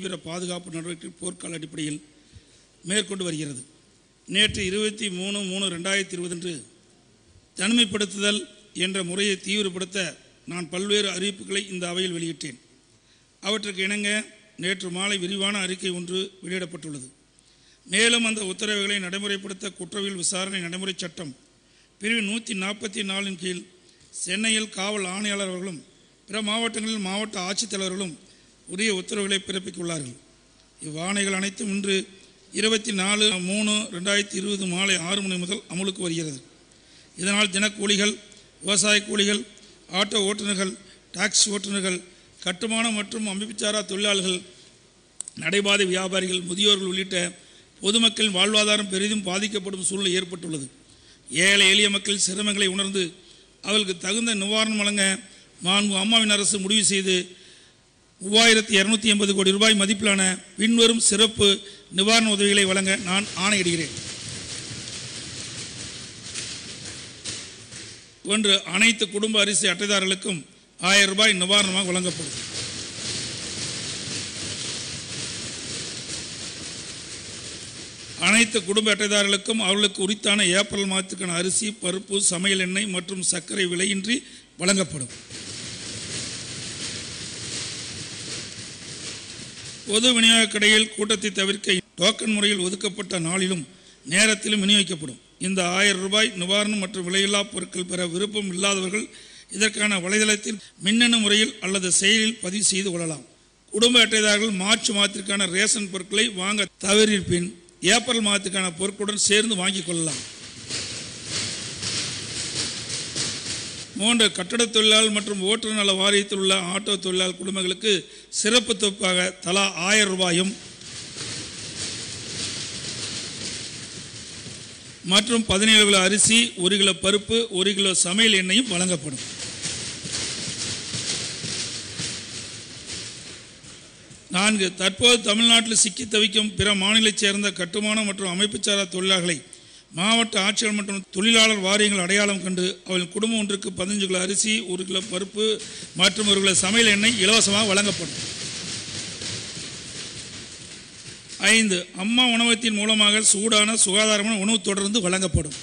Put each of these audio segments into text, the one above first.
தீவிர பாதுகாப்பு நடவடிக்கை போர்க்கால அடிப்படையில் மேற்கொண்டு வருகிறது நேற்று இருபத்தி மூணு மூணு ரெண்டாயிரத்தி இருபதன்று தனிமைப்படுத்துதல் என்ற முறையை தீவிரப்படுத்த நான் பல்வேறு அறிவிப்புகளை இந்த அவையில் வெளியிட்டேன் அவற்றுக்கு இணங்க நேற்று மாலை விரிவான அறிக்கை ஒன்று வெளியிடப்பட்டுள்ளது மேலும் அந்த உத்தரவுகளை நடைமுறைப்படுத்த குற்றவியல் விசாரணை நடைமுறை சட்டம் பிரிவு நூற்றி நாற்பத்தி நாலின் கீழ் சென்னையில் காவல் ஆணையாளர் அவர்களும் பிற மாவட்டங்களில் மாவட்ட ஆட்சித்தலைவர்களும் உரிய உத்தரவுகளை பிறப்பித்துள்ளார்கள் இவ்வாணைகள் அனைத்தும் இன்று இருபத்தி நாலு மூணு ரெண்டாயிரத்தி இருபது மாலை ஆறு மணி முதல் அமலுக்கு வருகிறது இதனால் தினக்கூலிகள் விவசாய கூலிகள் ஆட்டோ ஓட்டுநர்கள் டாக்ஸி ஓட்டுநர்கள் கட்டுமான மற்றும் அமைப்புச்சாரா தொழிலாளர்கள் நடைபாதை வியாபாரிகள் முதியோர்கள் உள்ளிட்ட பொதுமக்களின் வாழ்வாதாரம் பெரிதும் பாதிக்கப்படும் சூழ்நிலை ஏற்பட்டுள்ளது ஏழை எளிய மக்கள் சிரமங்களை உணர்ந்து அவர்களுக்கு தகுந்த நிவாரணம் வழங்க மாண்பு அம்மாவின் அரசு முடிவு செய்து மூவாயிரத்தி இரநூத்தி எண்பது கோடி ரூபாய் மதிப்பிலான பின்வரும் சிறப்பு நிவாரண உதவிகளை வழங்க நான் ஆணையிடுகிறேன் ஒன்று அனைத்து குடும்ப அரிசி அட்டைதாரர்களுக்கும் ஆயிரம் ரூபாய் நிவாரணமாக வழங்கப்படும் அனைத்து குடும்ப அட்டைதாரர்களுக்கும் அவர்களுக்கு உரித்தான ஏப்ரல் மாதத்துக்கான அரிசி பருப்பு சமையல் எண்ணெய் மற்றும் சர்க்கரை விலையின்றி வழங்கப்படும் பொது விநியோக கடையில் கூட்டத்தை தவிர்க்க டோக்கன் முறையில் ஒதுக்கப்பட்ட நாளிலும் நேரத்திலும் விநியோகிக்கப்படும் இந்த ஆயிரம் ரூபாய் நிவாரணம் மற்றும் விலையில்லா பொருட்கள் பெற விருப்பம் இல்லாதவர்கள் இதற்கான வலைதளத்தில் மின்னணு முறையில் அல்லது செயலில் பதிவு செய்து கொள்ளலாம் குடும்ப அட்டைதாரர்கள் மார்ச் மாதத்திற்கான ரேஷன் பொருட்களை வாங்க தவறியிருப்பின் ஏப்ரல் மாதத்துக்கான பொருட்களுடன் சேர்ந்து வாங்கிக் கொள்ளலாம் மூன்று கட்டடத் தொழிலாளர் மற்றும் ஓட்டுநர் நல வாரியத்தில் உள்ள ஆட்டோ தொழிலாளர் குடும்பங்களுக்கு சிறப்பு தொகுப்பாக தலா ஆயிரம் ரூபாயும் மற்றும் பதினேழு கிலோ அரிசி ஒரு கிலோ பருப்பு ஒரு கிலோ சமையல் எண்ணெயும் வழங்கப்படும் நான்கு தற்போது தமிழ்நாட்டில் சிக்கி தவிக்கும் பிற மாநிலத்தைச் சேர்ந்த கட்டுமான மற்றும் அமைப்புச்சாரா தொழிலாளர்களை மாவட்ட ஆட்சியர் மற்றும் தொழிலாளர் வாரியங்கள் அடையாளம் கண்டு அவர்கள் குடும்பம் ஒன்றுக்கு பதினஞ்சு கிலோ அரிசி ஒரு கிலோ பருப்பு மற்றும் ஒரு கிலோ சமையல் எண்ணெய் இலவசமாக வழங்கப்படும் ஐந்து அம்மா உணவகத்தின் மூலமாக சூடான சுகாதாரமான உணவு தொடர்ந்து வழங்கப்படும்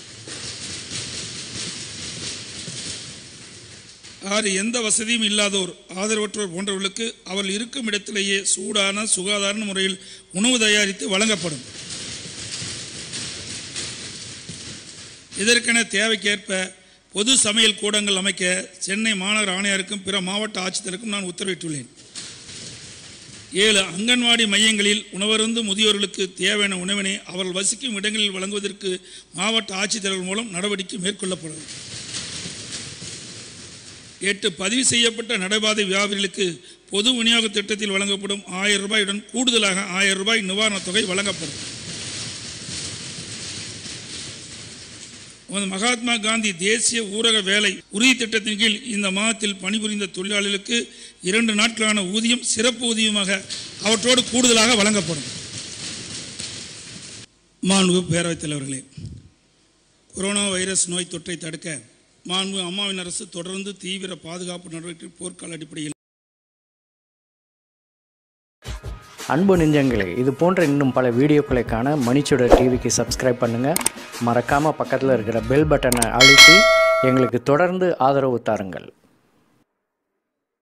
ஆறு எந்த வசதியும் இல்லாதோர் ஆதரவற்றோர் போன்றவர்களுக்கு அவர்கள் இருக்கும் இடத்திலேயே சூடான சுகாதார முறையில் உணவு தயாரித்து வழங்கப்படும் இதற்கென தேவைக்கேற்ப பொது சமையல் கூடங்கள் அமைக்க சென்னை மாநகர ஆணையருக்கும் பிற மாவட்ட ஆட்சித்தருக்கும் நான் உத்தரவிட்டுள்ளேன் ஏழு அங்கன்வாடி மையங்களில் உணவருந்து முதியோர்களுக்கு தேவையான உணவினை அவர்கள் வசிக்கும் இடங்களில் வழங்குவதற்கு மாவட்ட ஆட்சித்தலைவர் மூலம் நடவடிக்கை மேற்கொள்ளப்படும் எட்டு பதிவு செய்யப்பட்ட நடைபாதை வியாபாரிகளுக்கு பொது விநியோக திட்டத்தில் வழங்கப்படும் ஆயிரம் ரூபாயுடன் கூடுதலாக ஆயிரம் ரூபாய் நிவாரணத் தொகை வழங்கப்படும் நமது மகாத்மா காந்தி தேசிய ஊரக வேலை உறுதி திட்டத்தின் கீழ் இந்த மாதத்தில் பணிபுரிந்த தொழிலாளர்களுக்கு இரண்டு நாட்களான ஊதியம் சிறப்பு ஊதியமாக அவற்றோடு கூடுதலாக வழங்கப்படும் மாண்பு பேரவைத் தலைவர்களே கொரோனா வைரஸ் நோய் தொற்றை தடுக்க மாண்பு அம்மாவின் அரசு தொடர்ந்து தீவிர பாதுகாப்பு நடவடிக்கை போர்க்கால அடிப்படையில் அன்பு நெஞ்சங்களே இது போன்ற இன்னும் பல வீடியோக்களை காண மணிச்சுடர் டிவிக்கு சப்ஸ்கிரைப் பண்ணுங்கள் மறக்காமல் பக்கத்தில் இருக்கிற பெல் பட்டனை அழுத்தி எங்களுக்கு தொடர்ந்து ஆதரவு தாருங்கள்